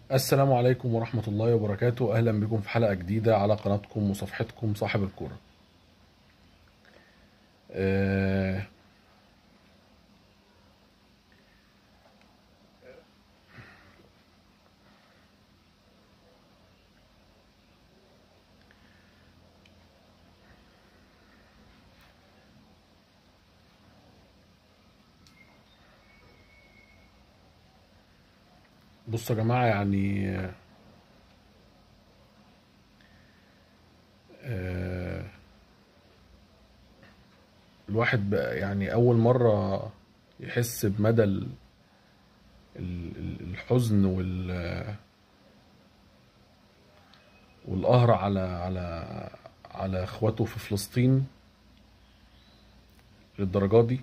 السلام عليكم ورحمة الله وبركاته أهلا بكم في حلقة جديدة على قناتكم وصفحتكم صاحب الكورة آه، بصوا يا جماعة يعني آه، الواحد بقى يعني أول مرة يحس بمدى ال- ال- ال- الحزن وال والقهر على على على اخواته في فلسطين للدرجة دي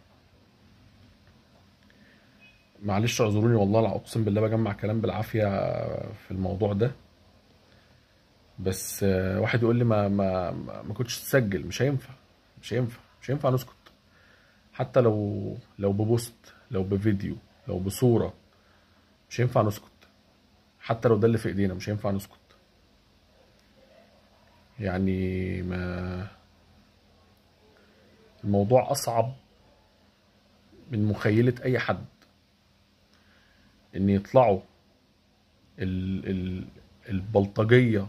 معلش اعذروني والله لا اقسم بالله بجمع كلام بالعافية في الموضوع ده بس آه، واحد يقول لي ما ما ما ما كنتش تسجل مش هينفع مش هينفع مش هينفع نسكت حتى لو لو ببوست لو بفيديو لو بصورة مش هينفع نسكت حتى لو ده اللي في ايدينا مش هينفع نسكت يعني ما الموضوع اصعب من مخيلة اي حد ان يطلعوا ال ال البلطجية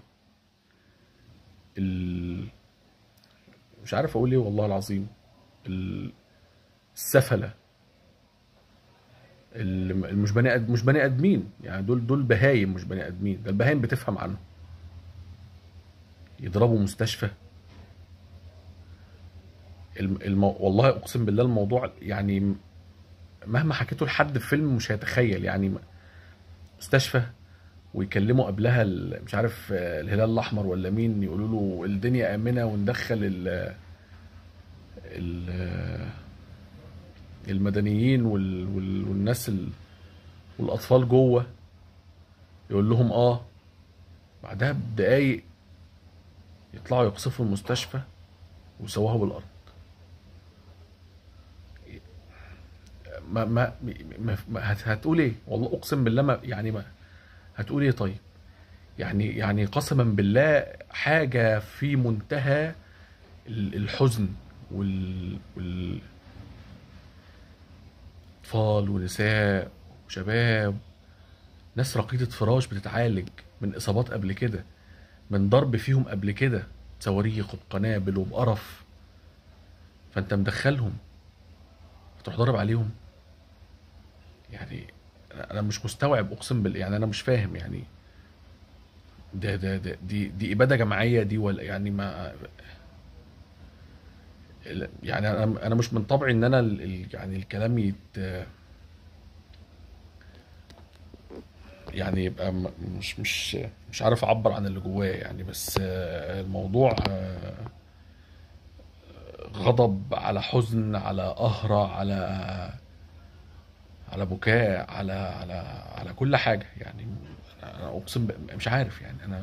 ال مش عارف اقول ايه والله العظيم ال- السفلة اللي مش بني آد- مش بني ادمين يعني دول دول بهايم مش بني ادمين ده البهايم بتفهم عنهم يضربوا مستشفى الم... المو... والله اقسم بالله الموضوع يعني مهما حكيته لحد في فيلم مش هيتخيل يعني مستشفى ويكلموا قبلها ال- مش عارف آه، الهلال الاحمر ولا مين يقولوا له الدنيا امنه وندخل ال ال المدنيين وال وال والناس ال والاطفال جوه يقول لهم اه بعدها بدقايق يطلعوا يقصفوا المستشفى ويسووها بالارض ما ما, ما, ما هت- هتقول ايه والله اقسم بالله ما يعني ما هتقول ايه طيب يعني يعني قسما بالله حاجه في منتهى ال- الحزن وال وال اطفال ونساء وشباب ناس رقيقة فراش بتتعالج من اصابات قبل كده من ضرب فيهم قبل كده صواريخ وبقنابل وبقرف فانت مدخلهم تروح ضارب عليهم يعني انا أنا مش مستوعب اقسم بالله يعني انا مش فاهم يعني ده ده ده دي دي اباده جماعيه دي ولا يعني ما يعني انا انا مش من طبعي ان انا ال- ال- يعني الكلام يت يعني يبقى م- مش مش مش عارف اعبر عن اللي جوايا يعني بس آه، الموضوع آه، غضب على حزن على قهرة على على بكاء على على على كل حاجة يعني انا أنا اقسم ب- مش عارف يعني انا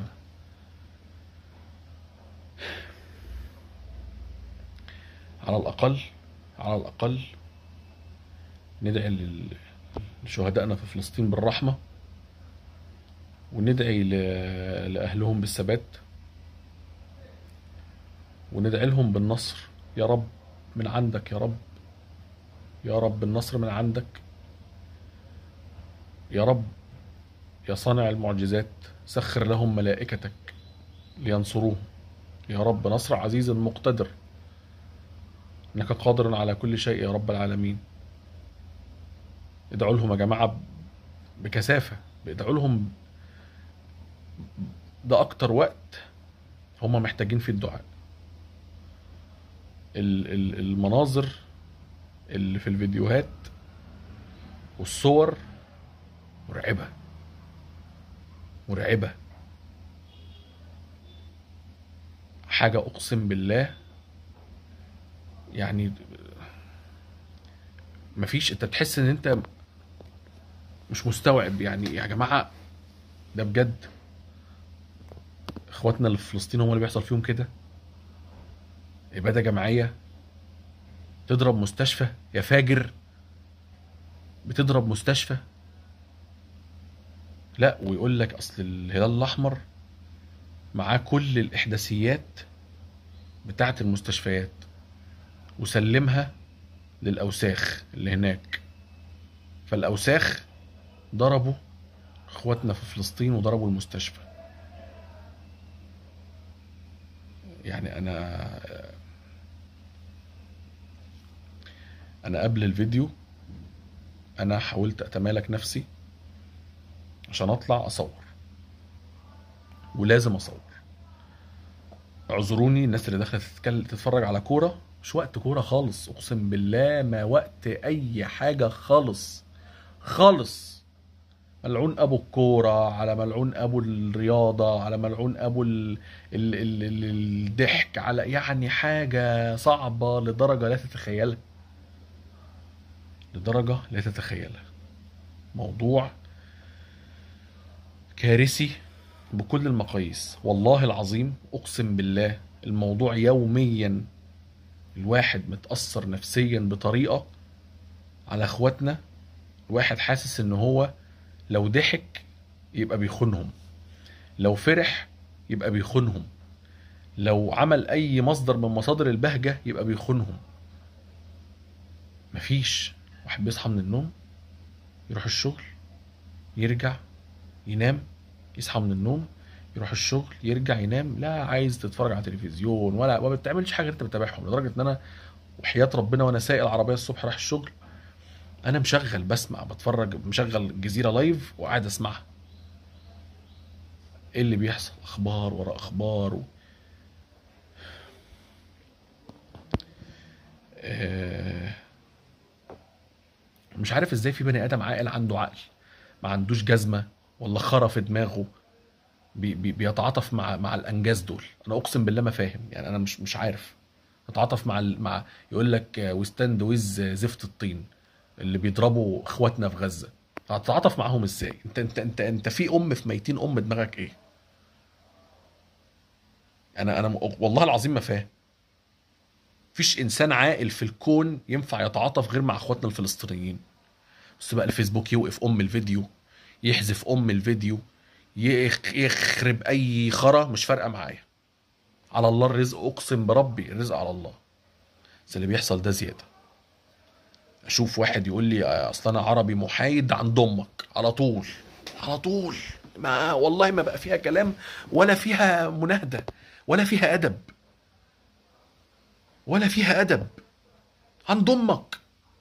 على الاقل على الاقل ندعي لل- لشهدائنا في فلسطين بالرحمة وندعي ل- لأهلهم بالثبات وندعي لهم بالنصر يا رب من عندك يا رب يا رب النصر من عندك يا رب يا صانع المعجزات سخر لهم ملائكتك لينصروهم يا رب نصر عزيز مقتدر انك قادر على كل شيء يا رب العالمين ادعوا لهم يا جماعة بكثافة ادعوا لهم ده اكتر وقت هم محتاجين فيه الدعاء ال- ال- المناظر اللي في الفيديوهات والصور مرعبة مرعبة حاجة أقسم بالله يعني مفيش انت بتحس ان انت مش مستوعب يعني يا جماعة ده بجد اخواتنا اللي في فلسطين هم اللي بيحصل فيهم كده إبادة جماعية تضرب مستشفى يا فاجر بتضرب مستشفى لا ويقول لك اصل الهلال الاحمر معاه كل الاحداثيات بتاعه المستشفيات وسلمها للاوساخ اللي هناك فالاوساخ ضربوا اخواتنا في فلسطين وضربوا المستشفى يعني انا انا قبل الفيديو انا حاولت اتمالك نفسي عشان اطلع اصور ولازم اصور اعذروني الناس اللي داخله تتكلم تتفرج على كوره مش وقت كوره خالص اقسم بالله ما وقت اي حاجه خالص خالص ملعون ابو الكوره على ملعون ابو الرياضه على ملعون ابو ال... ال... ال... ال... الضحك على يعني حاجه صعبه لدرجه لا تتخيلها لدرجه لا تتخيلها موضوع كارثي بكل المقاييس والله العظيم اقسم بالله الموضوع يوميا الواحد متاثر نفسيا بطريقه على اخواتنا الواحد حاسس ان هو لو ضحك يبقى بيخونهم لو فرح يبقى بيخونهم لو عمل اي مصدر من مصادر البهجه يبقى بيخونهم مفيش واحد بيصحى من النوم يروح الشغل يرجع ينام يصحى من النوم يروح الشغل يرجع ينام لا عايز تتفرج على تلفزيون ولا ما بتعملش حاجه انت بتتابعهم لدرجه ان انا وحياه ربنا وانا سايق العربيه الصبح رايح الشغل انا مشغل بسمع بتفرج مشغل الجزيره لايف وقاعد اسمعها ايه اللي بيحصل اخبار ورا اخبار و... آه، مش عارف ازاي في بني ادم عاقل عنده عقل ما عندوش جزمه ولا خرا في دماغه بي بي بيتعاطف مع مع الانجاز دول انا اقسم بالله ما فاهم يعني انا مش مش عارف اتعاطف مع ال- مع يقول لك ويستاند ويز زفت الطين اللي بيضربوا اخواتنا في غزه هتتعاطف معاهم ازاي انت انت انت انت في ام في ميتين ام دماغك ايه انا انا م- والله العظيم ما فاهم مفيش انسان عاقل في الكون ينفع يتعاطف غير مع اخواتنا الفلسطينيين بس بقى الفيسبوك يوقف ام الفيديو يحذف ام الفيديو يخ- يخرب اي خرا مش فارقه معايا على الله الرزق اقسم بربي الرزق على الله بس اللي بيحصل ده زياده اشوف واحد يقول لي آه، اصل انا عربي محايد عند امك على طول على طول ما والله ما بقى فيها كلام ولا فيها مناهده ولا فيها ادب ولا فيها ادب عند امك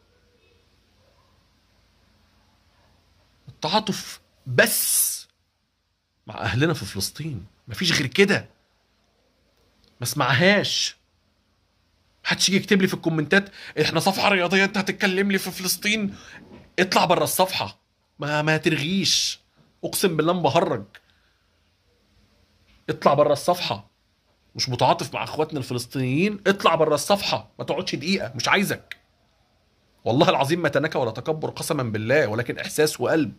التعاطف بس مع اهلنا في فلسطين مفيش غير كده ما اسمعهاش محدش يجي يكتب لي في الكومنتات احنا صفحه رياضيه انت هتتكلم لي في فلسطين اطلع بره الصفحه ما ما ترغيش اقسم بالله مبهرج اطلع بره الصفحه مش متعاطف مع اخواتنا الفلسطينيين اطلع بره الصفحه ما تقعدش دقيقه مش عايزك والله العظيم ما تنكى ولا تكبر قسما بالله ولكن احساس وقلب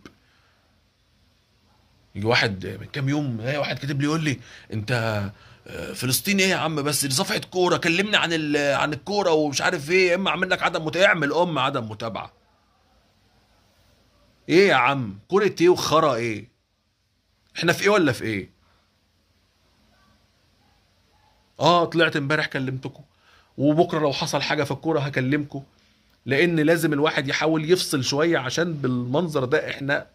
يجي واحد من كام يوم ايه واحد كاتب لي يقول لي انت آه، فلسطين ايه يا عم بس دي صفحه كوره كلمني عن ال- عن الكوره ومش عارف ايه يا اما اعمل لك عدم متابعه اعمل ام عدم متابعه ايه يا عم كوره ايه وخرا ايه احنا في ايه ولا في ايه اه طلعت امبارح كلمتكم وبكره لو حصل حاجه في الكوره هكلمكم لان لازم الواحد يحاول يفصل شويه عشان بالمنظر ده احنا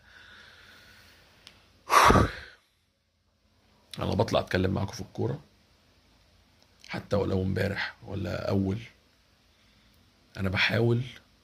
انا بطلع اتكلم معاكم في الكوره حتى ولو امبارح ولا اول انا بحاول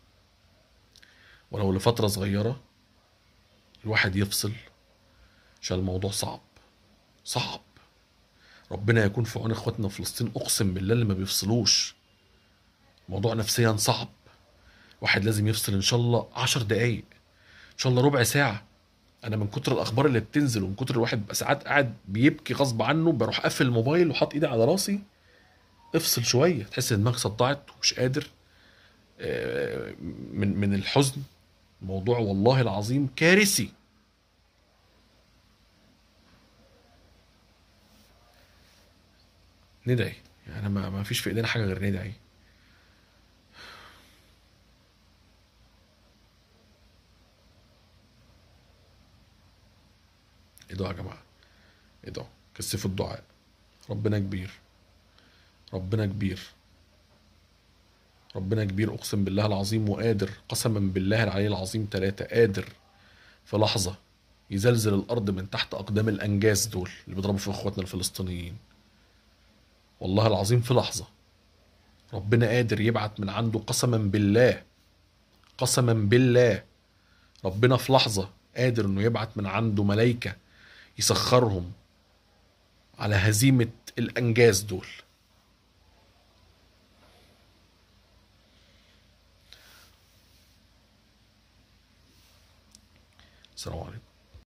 ولو لفتره صغيره الواحد يفصل عشان الموضوع صعب صعب ربنا يكون في عون اخواتنا في فلسطين اقسم بالله اللي ما بيفصلوش الموضوع نفسيا صعب واحد لازم يفصل ان شاء الله عشر دقايق ان شاء الله ربع ساعه انا من كتر الاخبار اللي بتنزل ومن كتر الواحد بيبقى ساعات قاعد بيبكي غصب عنه بروح قافل الموبايل وحاطط ايدي على راسي افصل شويه تحس ان دماغك صدعت ومش قادر آه، من من الحزن موضوع والله العظيم كارثي ندعي يعني ما ما فيش في ايدينا حاجه غير ندعي ادعوا يا جماعه ادعوا كثفوا الدعاء ربنا كبير ربنا كبير ربنا كبير اقسم بالله العظيم وقادر قسما بالله العلي العظيم ثلاثة قادر في لحظة يزلزل الارض من تحت اقدام الانجاز دول اللي بيضربوا في اخواتنا الفلسطينيين والله العظيم في لحظة ربنا قادر يبعت من عنده قسما بالله قسما بالله ربنا في لحظة قادر انه يبعت من عنده ملايكة يسخرهم على هزيمة الانجاز دول